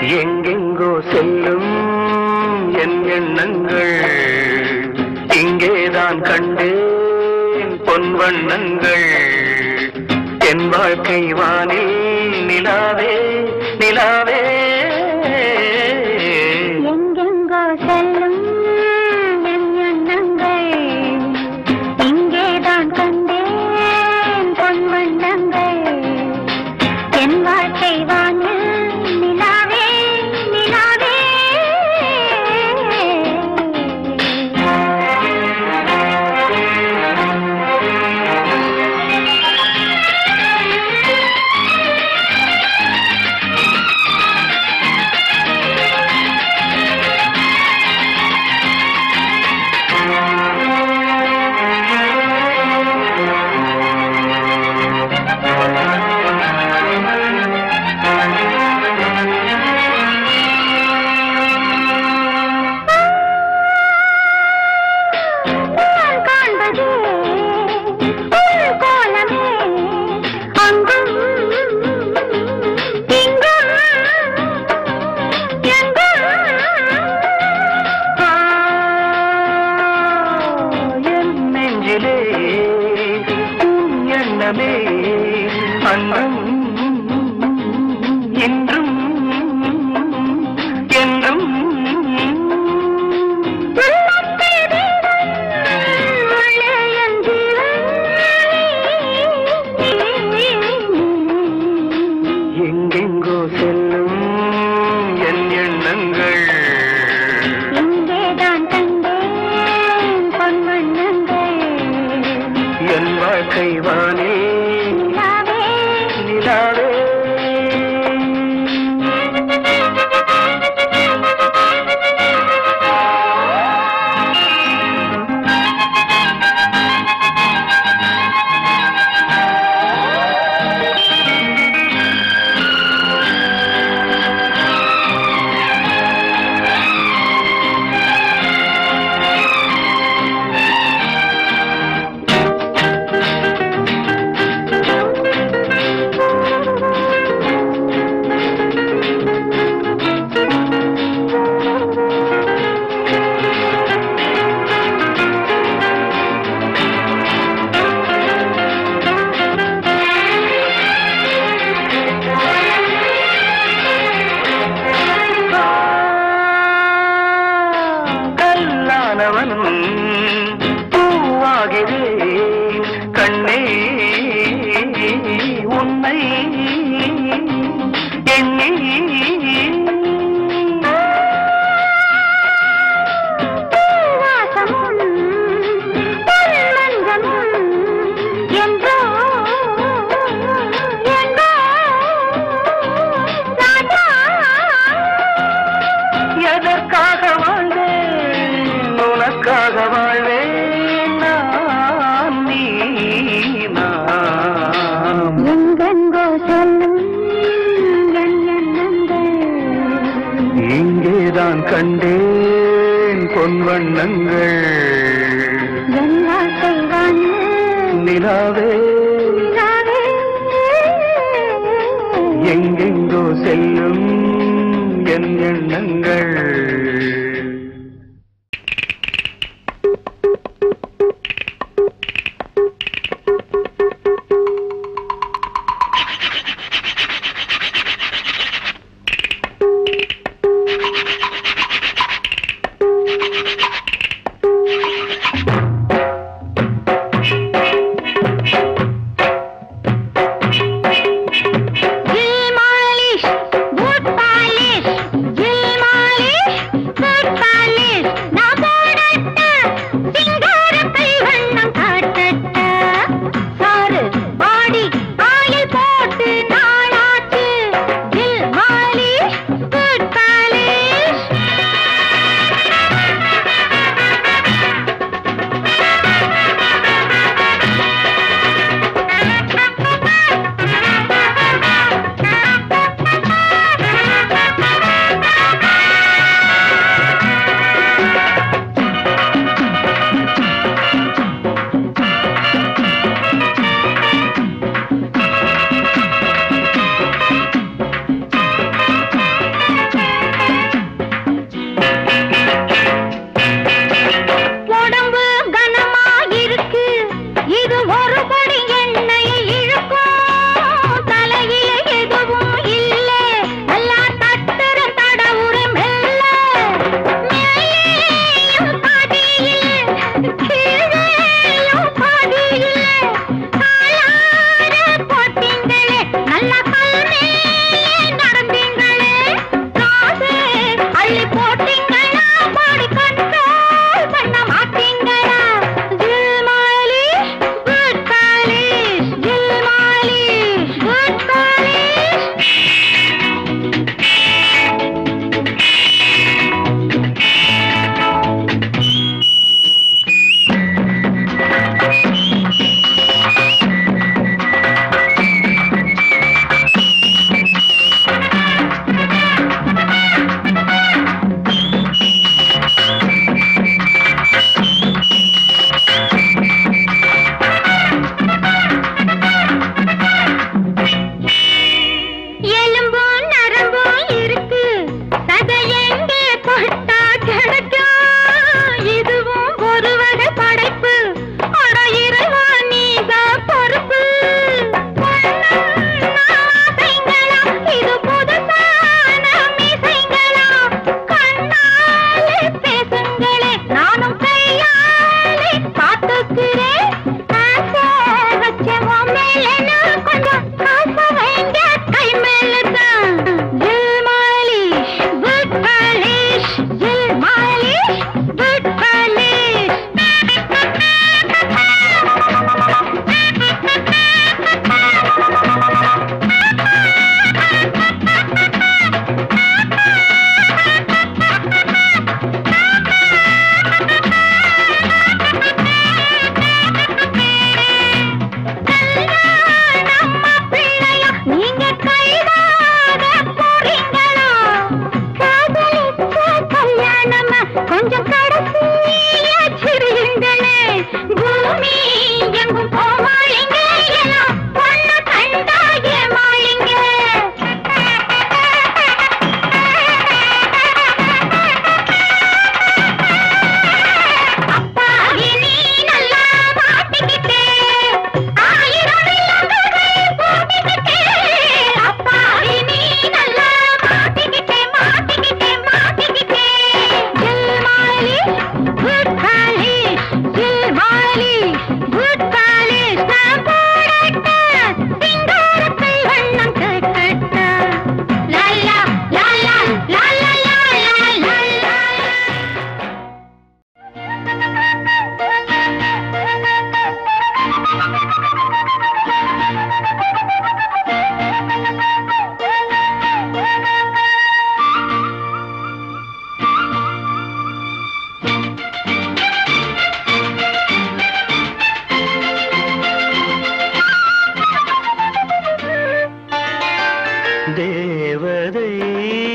எங்கெங்கோ செல்லும் என் எண்ணங்கள் இங்கேதான் கண்டேன் பொன் வண்ணங்கள் என் வாழ்க்கை வானில் நிலாவே நிலாவே எங்கெங்கோ செல்லும் என் எண்ணங்கள் இங்கேதான் கண்டேன் பொன் வண்ணங்கள் என் வாழ்க்கை வானில் நிலாவே நிலாவே நான் காண்பது உன் கோலமே அங்கும் இங்கும் எங்கும் ஆ, என் நெஞ்சிலே உன் எண்ணமே அன்றும் இன்றும் என்றும் எங்கெங்கோ செல்லும் என் எண்ணங்கள் இங்கேதான் கண்டேன் பொன்வண்ணங்கள் என் வாழ்க்கை வானே நிலாவே நிலாவே கல்லானவனும் பூவாகிறேன் கண்ணே உன்னை எண்ணி வாசமும் பொன்மஞ்சமும் என்றோ எங்கோ ராஜா எதற்காக வாழ்ந்தேன் உனக்காக வாழ்வேன் நான் நீ நாம் எங்கெங்கோ செல்லும் என் எண்ணங்கள் இங்கேதான் கண்டேன் பொன் வண்ணங்கள் என் வாழ்க்கை வானில் நிலாவே நிலாவே. எங்கெங்கோ செல்லும் என் எண்ணங்கள் Gil Malish, boot polish, Gil Malish.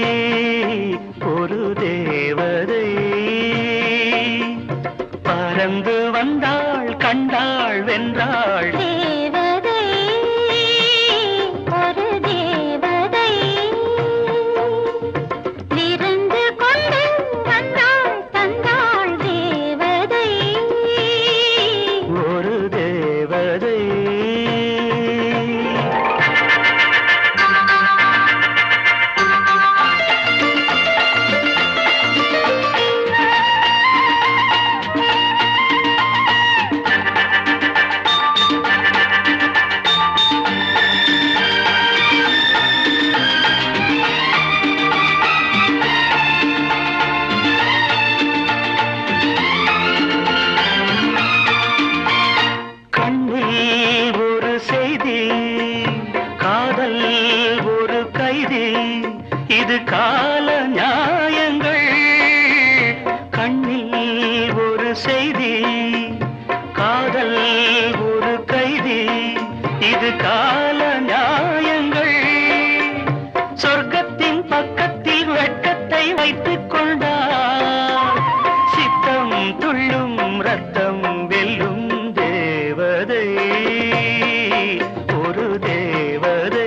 ஒரு தேவதை பறந்து வந்தாள் கண்டாள் வென்றாள் தேவதை ஒரு தேவதை விருந்து கொண்டு வந்தாள் தந்தாள் தேவதை ஒரு தேவதை கண்ணில் ஒரு செய்தி காதல் ஒரு கைதி இது கால நியாயங்கள் கண்ணில் ஒரு செய்தி காதல் ஒரு கைதி இது கால நியாயங்கள் சொர்க்கத்தின் பக்கத்தில் வெட்கத்தை வைத்துக் கொண்டார் சித்தம் துள்ளும் ரத்தம் வெல்லும் தேவதை ஒரு தேவதை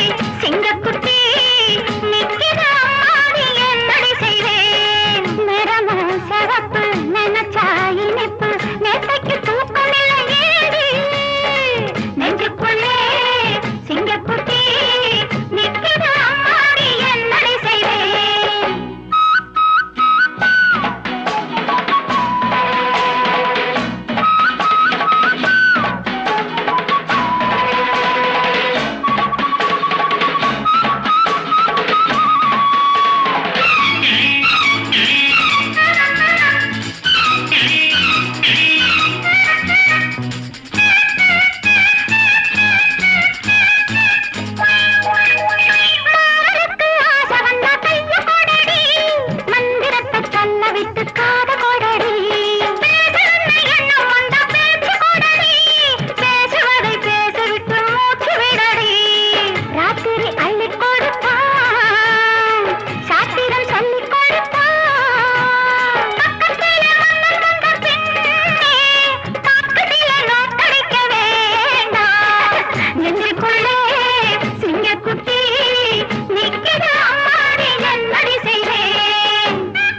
சிங்கக்குட்டி நிக்கிற அம்மாடி என்னடி செய்வேன் நிறமும் சிவப்பு நினைச்சா இனிப்பு நேத்தைக்கு தூக்கம் இல்லை ஏடி நெஞ்சுக்குள்ளே சிங்கக்குட்டி நிக்கிற அம்மாடி என்னடி செய்வேன் மாருக்கு ஆசை வந்தா கைய கொடடி மந்திரத்தை சொல்ல விட்டு காத கொடடி பேசணும்னு எண்ணம் வந்தா பேச்சு கொடடி பேசுவதை பேச விட்டு மூச்சு விடடி ராத்திரி அள்ளி கொடுப்பான் சாத்திரம் சொல்லி கொடுப்பான் பக்கத்திலே மன்னன் வந்த பின்னே பக்கத்திலே நோட்டடிக்க வேண்டாம் நெஞ்சுக்குள்ளே சிங்கக்குட்டி நிக்கிற அம்மாடி என்னடி செய்வேன்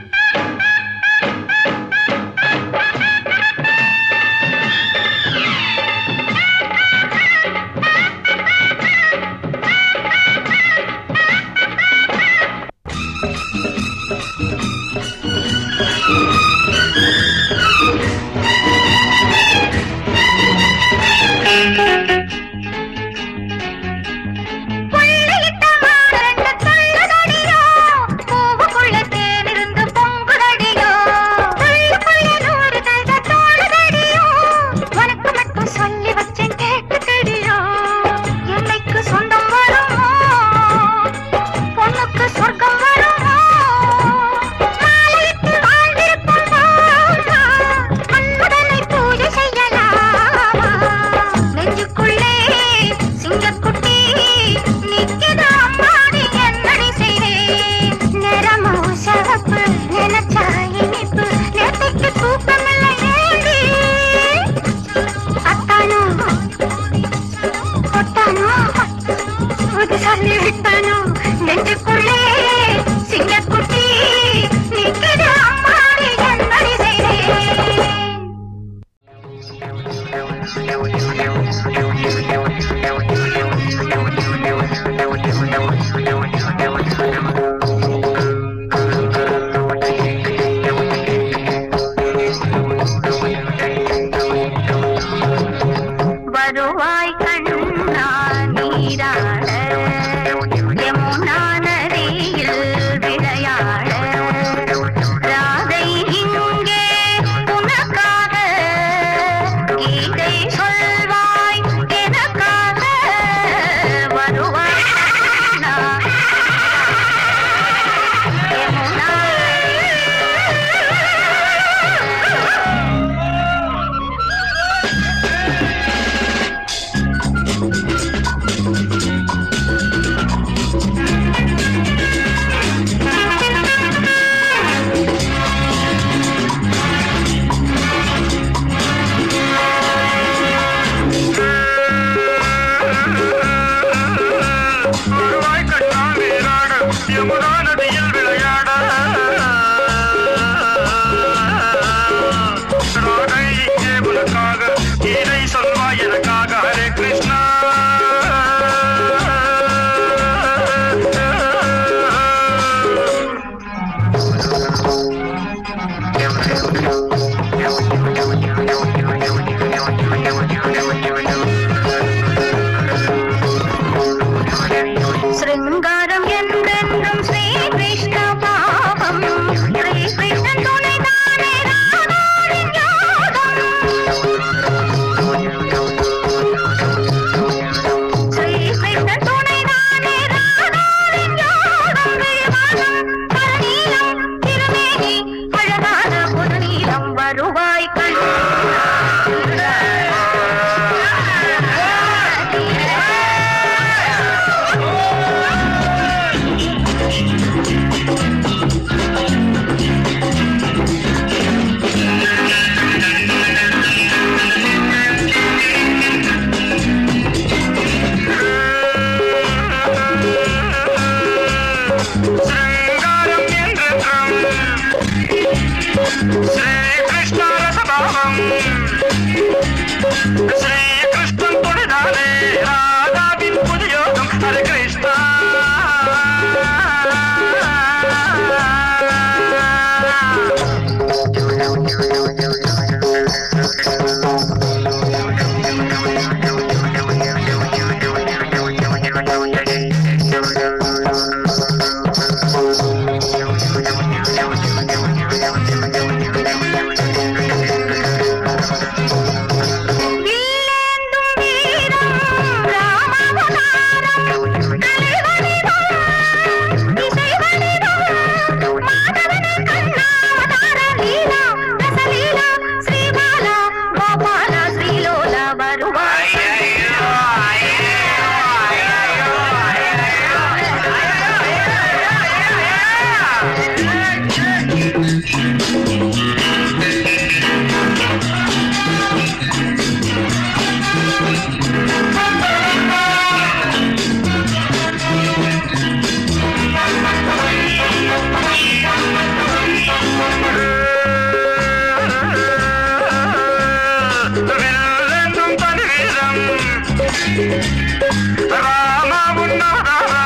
புள்ளியிட்ட மாரண்ட துள்ளுதடியோ, பூவுக்குள்ள தேனிருந்து பொங்குதடியோ. புள்ளுக்குள்ள நூறு தங்க தோணுதடியோ, உனக்கு மட்டும் சொல்லி வச்சேன் கேட்டுக்கடியோ. என்னைக்கு சொந்தம் வருமோ, பொண்ணுக்கு சொர்க்கம் வருமோ? மாலையிட்டு வாழ்ந்திருக்கும் போதா, மன்மதனை பூஜை செய்யலாமா? நெஞ்சுக்குள்ளே சிங்கக்குட்டி நிக்கிது அம்மாடி என்னடி செய்வேன் நிறமோ சிவப்பு நினைச்சா இனிப்பு நேத்தைக்கு தூக்கமில்லை ஏண்டி அத்தானோ கொட்டானோ அது சொல்லி விட்டானோ நெஞ்சுக்குள்ளே சிங்கக்குட்டி நிக்கிது அம்மாடி என்னடி செய்வேன் வருவாய் கண்ணா நீராட யமுனா நதியில் விளையாட ராதை இங்கே உனக்காக கீதை சொல்வாய் எனக்காக வருவாய் கண்ணா யமுனா வருவாய் கண்ணா நீராட யமுனா நதியில் விளையாட ராதை இங்கே உனக்காக கீதை சொல்வாய் எனக்காக ஹரே கிருஷ்ணா சிருங்காரம் என்றென்றும் ஸ்ரீ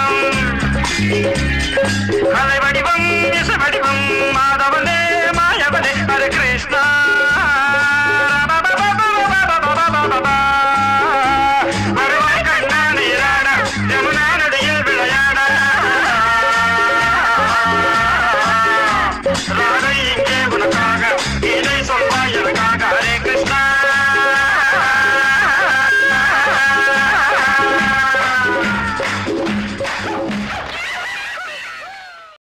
வடிவம் கலை வடிவம் இசை வடிவம் மாதவனே மாயவனே ஹரே கிருஷ்ணா